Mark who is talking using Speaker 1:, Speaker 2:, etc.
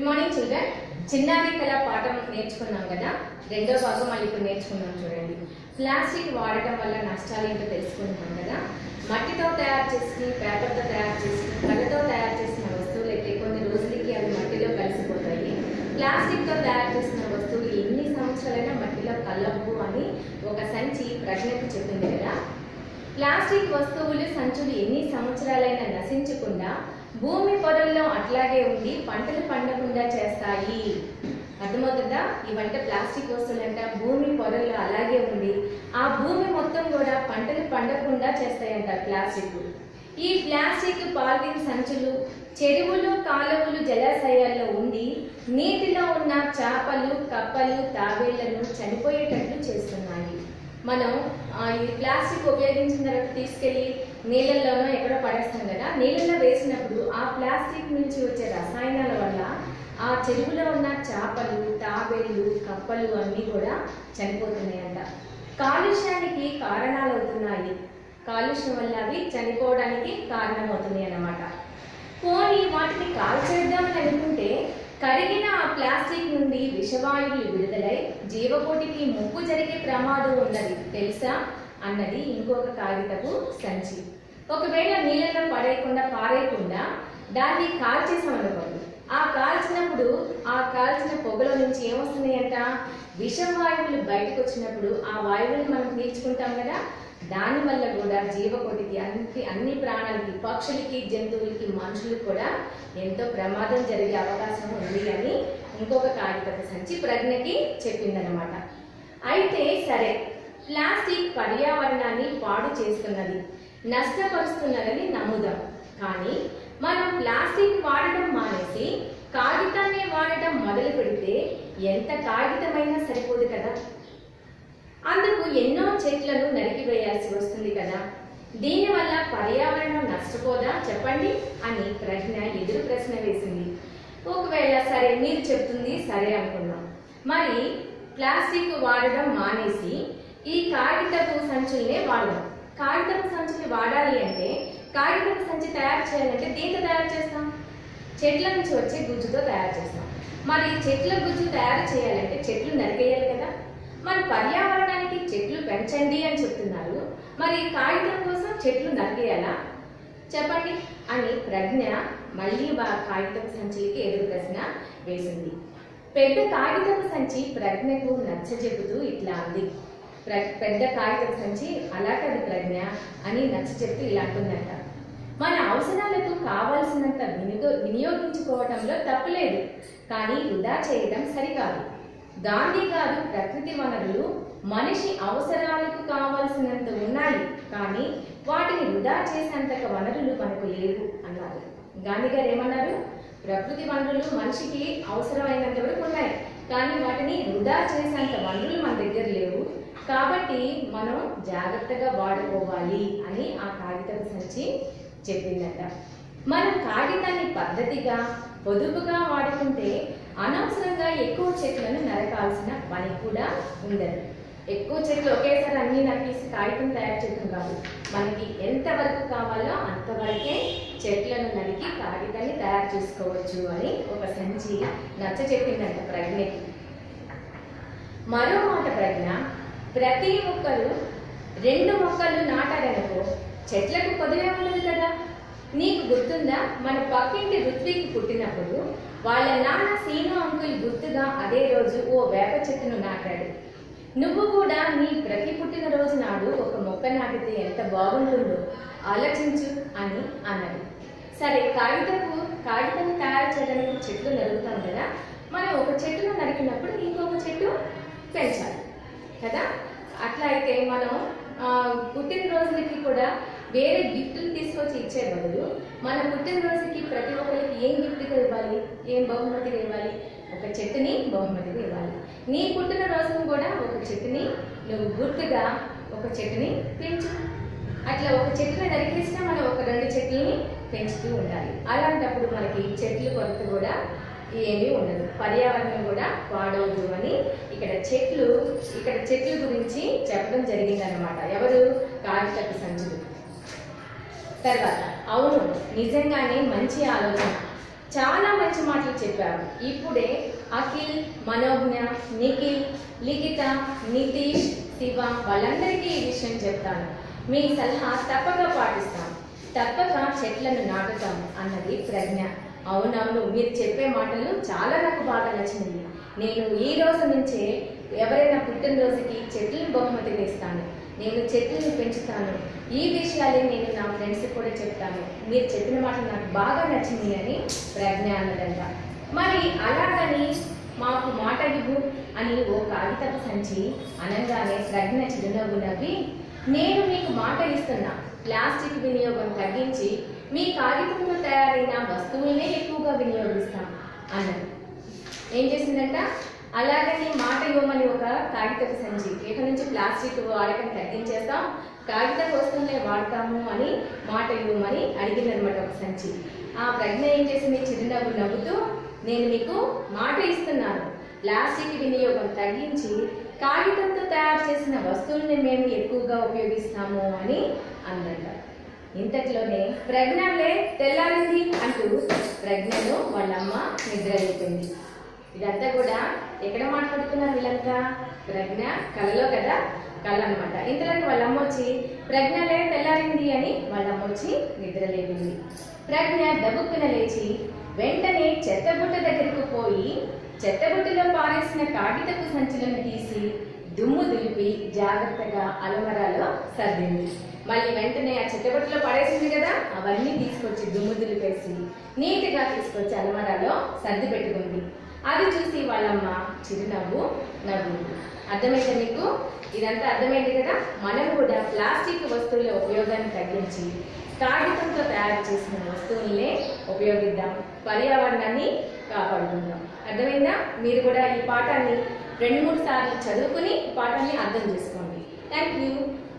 Speaker 1: good morning children చిన్నారి కళ పాఠం నేర్చుకున్నాం కదా రెండో భాగం మళ్ళీ ఇప్పుడు నేర్చుకున్నాం చూడండి ప్లాస్టిక్ వాడటం వల్ల నష్టాలు ఏంటో తెలుసుకుంటున్నాం కదా మట్టితో తయారు చేసి పేపర్తో తయారు చేసి కళ్ళతో తయారు చేసిన వస్తువులు అయితే కొన్ని రోజులకి అవి మట్టిలో కలిసిపోతాయి ప్లాస్టిక్తో తయారు చేసిన వస్తువులు ఎన్ని సంవత్సరాలైనా మట్టిలో కలవు అని ఒక సంచి ప్రజ్ఞకు చెప్పింది కదా ప్లాస్టిక్ వస్తువులు సంచులు ఎన్ని సంవత్సరాలైనా నశించకుండా భూమి పొరల్లో అట్లాగే ఉండి పంటలు పండకుండా చేస్తాయి అర్థమవుతుందా ఇవంటే ప్లాస్టిక్ వస్తువులంట భూమి పొరల్లో అలాగే ఉండి ఆ భూమి మొత్తం కూడా పంటలు పండకుండా చేస్తాయంట ప్లాస్టిక్ ఈ ప్లాస్టిక్ పాలిథిన్ సంచులు చెరువులు కాలువలు జలాశయాల్లో ఉండి నీటిలో ఉన్న చేపలు కప్పలు తాబేళ్లను చనిపోయేటట్లు చేస్తున్నాయి మనం ఆ, ఈ ప్లాస్టిక్ ఉపయోగించిన తర్వాత తీసుకెళ్లి నీళ్ళల్లోనో ఎక్కడో పడేస్తాం కదా నీళ్ళలో వేసినప్పుడు ఆ ప్లాస్టిక్ నుంచి వచ్చే రసాయనాల వల్ల ఆ చెరువులో ఉన్న చేపలు తాబేళ్ళు కప్పలు అన్నీ కూడా చనిపోతున్నాయంట కాలుష్యానికి కారణాలు అవుతున్నాయి కాలుష్యం వల్ల అవి చనిపోవడానికి కారణమవుతున్నాయి అన్నమాట పోనీ వాటిని కాల్చేద్దామని అనుకుంటే కరిగిన ఆ ప్లాస్టిక్ నుండి విషవాయువులు విడుదలై జీవకోటికి ముప్పు జరిగే ప్రమాదం ఉన్నది తెలుసా అన్నది ఇంకొక కాగితపు సంచి ఒకవేళ నీళ్ళలో పడేయకుండా పారేయకుండా దాన్ని కాల్చేసామనుకోండి ఆ కాల్చినప్పుడు ఆ కాల్చిన పొగలో నుంచి ఏమొస్తున్నాయంట విషం వాయువులు బయటకు వచ్చినప్పుడు ఆ వాయువులు మనం పీల్చుకుంటాం కదా దానివల్ల కూడా జీవకోటికి అన్ని అన్ని ప్రాణాలకి పక్షులకి జంతువులకి మనుషులకు కూడా ఎంతో ప్రమాదం జరిగే అవకాశం ఉంది అని ఇంకొక కాగితపు సంచి ప్రజ్ఞకి చెప్పిందనమాట అయితే సరే ప్లాస్టిక్ పర్యావరణాన్ని పాడు చేస్తున్నది నష్టపరుస్తున్నదని నమ్ముదాం కానీ మనం ప్లాస్టిక్ వాడటం మానేసి కాగితాన్ని వాడటం మొదలు పెడితే ఎంత కాగితమైనా సరిపోదు కదా అందుకు ఎన్నో చెట్లను నరికివేయాల్సి వస్తుంది కదా దీనివల్ల పర్యావరణం నష్టపోదా చెప్పండి అని ప్రశ్న ఎదురు ప్రశ్న వేసింది ఒకవేళ సరే మీరు చెప్తుంది సరే అనుకుందాం మరి ప్లాస్టిక్ వాడడం మానేసి ఈ కాగితపు సంచుల్నే వాడదాం కాగితపు సంచులు వాడాలి అంటే కాగితపు సంచి తయారు చేయాలంటే దేంతో తయారు చేస్తాం చెట్ల నుంచి వచ్చే గుజ్జుతో తయారు చేస్తాం మరి చెట్ల గుజ్జు తయారు చేయాలంటే చెట్లు నరికేయాలి కదా మరి పర్యావరణానికి చెట్లు పెంచండి అని చెప్తున్నారు మరి కాగితం కోసం చెట్లు నరికేయాలా చెప్పండి అని ప్రజ్ఞ మళ్ళీ బా కాగితపు సంచికి ఎదురు ప్రశ్న వేసింది పెద్ద కాగితపు సంచి ప్రజ్ఞకు నచ్చ చెబుతూ ఇట్లా అంది ప్ర- పెద్ద కాగితపు సంచి అలా కాదు ప్రజ్ఞ అని నచ్చ చెప్తూ ఇలా అంటుందంట మన అవసరాలకు కావలసినంత వినియో వినియోగించుకోవటంలో తప్పులేదు కానీ వృధా చేయడం సరికాదు గాంధీ గారు ప్రకృతి వనరులు మనిషి అవసరాలకు కావలసినంత ఉన్నాయి కానీ వాటిని వృధా చేసేంతక వనరులు మనకు లేవు అన్నారు గాంధీ గారు ఏమన్నారు ప్రకృతి వనరులు మనిషికి అవసరమైనంత వరకు ఉన్నాయి కానీ వాటిని వృధా చేసేంత వనరులు మన దగ్గర లేవు కాబట్టి మనం జాగ్రత్తగా వాడుకోవాలి అని ఆ కాగితపు సంచి చెప్పిందట మనం కాగితాన్ని పద్ధతిగా పొదుపుగా వాడుకుంటే అనవసరంగా ఎక్కువ చెట్లను నరకాల్సిన పని కూడా ఉండదు ఎక్కువ చెట్లు ఒకేసారి అన్ని నరికేసి కాగితం తయారు చేయడం కాదు మనకి ఎంత వరకు కావాలో అంతవరకే చెట్లను నరికి కాగితాన్ని తయారు చేసుకోవచ్చు అని ఒక సంచి నచ్చ చెప్పిందంట ప్రజ్ఞకి మరో మాట ప్రజ్ఞ ప్రతి ఒక్కరు రెండు మొక్కలు నాటారనుకో చెట్లకు పొదవే ఉండదు కదా నీకు గుర్తుందా మన పక్కింటి ఋత్విక్ పుట్టినప్పుడు వాళ్ళ నాన్న సీను అంకుల్ గుర్తుగా అదే రోజు ఓ వేప చెట్టును నాటాడు నువ్వు కూడా నీ ప్రతి పుట్టినరోజు నాడు ఒక మొక్క నాటితే ఎంత బాగుంటుందో ఆలోచించు అని అన్నది సరే కాగితపు కాగితం తయారు చేయడానికి చెట్లు నరుగుతాం కదా మనం ఒక చెట్టును నరికినప్పుడు ఇంకొక చెట్టు పెంచాలి కదా అట్లా అయితే మనం ఆ, పుట్టినరోజులకి కూడా వేరే గిఫ్ట్లు తీసుకొచ్చి ఇచ్చే బదులు మన పుట్టినరోజుకి ప్రతి ఒక్కరికి ఏం గిఫ్ట్గా ఇవ్వాలి ఏం బహుమతిగా ఇవ్వాలి ఒక చెట్టుని బహుమతిగా ఇవ్వాలి నీ పుట్టినరోజును కూడా ఒక చెట్టుని నువ్వు గుర్తుగా ఒక చెట్టుని పెంచు అట్లా ఒక చెట్టుని నరికేసినా మనం ఒక రెండు చెట్లని పెంచుతూ ఉండాలి అలాంటప్పుడు మనకి చెట్లు కొరత కూడా ఏమీ ఉండదు పర్యావరణం కూడా పాడవదు అని ఇక్కడ చెట్లు ఇక్కడ చెట్ల గురించి చెప్పడం జరిగిందనమాట ఎవరు కాగితపు సంచులు తర్వాత అవును నిజంగానే మంచి ఆలోచన చాలా మంచి మాటలు చెప్పారు ఇప్పుడే అఖిల్ మనోజ్ఞ నిఖిల్ లిఖిత నితీష్ శివ వాళ్ళందరికీ ఈ విషయం చెప్తాను మీ సలహా తప్పక పాటిస్తాం తప్పక చెట్లను నాటుతాం అన్నది ప్రజ్ఞ అవునవును మీరు చెప్పే మాటలు చాలా నాకు బాగా నచ్చినాయి నేను ఈ రోజు నుంచే ఎవరైనా పుట్టినరోజుకి చెట్లను బహుమతిగా ఇస్తాను నేను చెట్లను పెంచుతాను ఈ విషయాలే నేను నా ఫ్రెండ్స్ కూడా చెప్తాను మీరు చెప్పిన మాటలు నాకు బాగా నచ్చింది అని ప్రజ్ఞ అన్నదంట మరి అలాగని మాకు మాట ఇవ్వు అని ఓ కాగితపు సంచి అనగానే ప్రజ్ఞ చిరునవ్వు నవ్వి నేను మీకు మాట ఇస్తున్నా ప్లాస్టిక్ వినియోగం తగ్గించి మీ కాగితంతో తయారైన వస్తువులనే ఎక్కువగా వినియోగిస్తాం అన్నది ఏం చేసిందంట అలాగని మాట ఇవ్వమని ఒక కాగితపు సంచి ఇక నుంచి ప్లాస్టిక్ వాడకం తగ్గించేస్తాం కాగితపు వస్తువులే వాడతాము అని మాట ఇవ్వమని అడిగిందనమాట ఒక సంచి ఆ ప్రజ్ఞ ఏం చేసింది చిరునవ్వు నవ్వుతూ నేను మీకు మాట ఇస్తున్నాను ప్లాస్టిక్ వినియోగం తగ్గించి కాగితంతో తయారు చేసిన వస్తువుల్ని మేము ఎక్కువగా ఉపయోగిస్తాము అని అందంట ఇంతట్లోనే ప్రజ్ఞలే తెల్లారింది అంటూ ప్రజ్ఞను వాళ్ళమ్మ నిద్ర లేపింది ఇదంతా కూడా ఎక్కడ మాట్లాడుతున్నారు వీళ్ళంతా ప్రజ్ఞ కలలో కదా కళ అనమాట ఇంతలోకి వాళ్ళమ్మ వచ్చి ప్రజ్ఞలే తెల్లారింది అని వాళ్ళమ్మ వచ్చి నిద్ర లేపింది ప్రజ్ఞ దబుక్కున లేచి వెంటనే చెత్తబుట్ట దగ్గరకు పోయి చెత్తబుట్టలో పారేసిన కాగితపు సంచులను తీసి దుమ్ము దులిపి జాగ్రత్తగా అలమరాలో సర్దింది మళ్ళీ వెంటనే ఆ చెత్తబుట్టలో పడేసింది కదా అవన్నీ తీసుకొచ్చి దుమ్ము దులిపేసి నీట్గా తీసుకొచ్చి అలమరాలో సర్ది పెట్టుకుంది అది చూసి వాళ్ళమ్మ చిరునవ్వు నవ్వుంది అర్థమైందా మీకు ఇదంతా అర్థమైంది కదా మనం కూడా ప్లాస్టిక్ వస్తువుల ఉపయోగాన్ని తగ్గించి కాగితంతో తయారు చేసిన వస్తువులనే ఉపయోగిద్దాం పర్యావరణాన్ని కాపాడుకుందాం అర్థమైందా మీరు కూడా ఈ పాఠాన్ని రెండు మూడు సార్లు చదువుకుని పాఠాన్ని అర్థం చేసుకోండి థ్యాంక్ యూ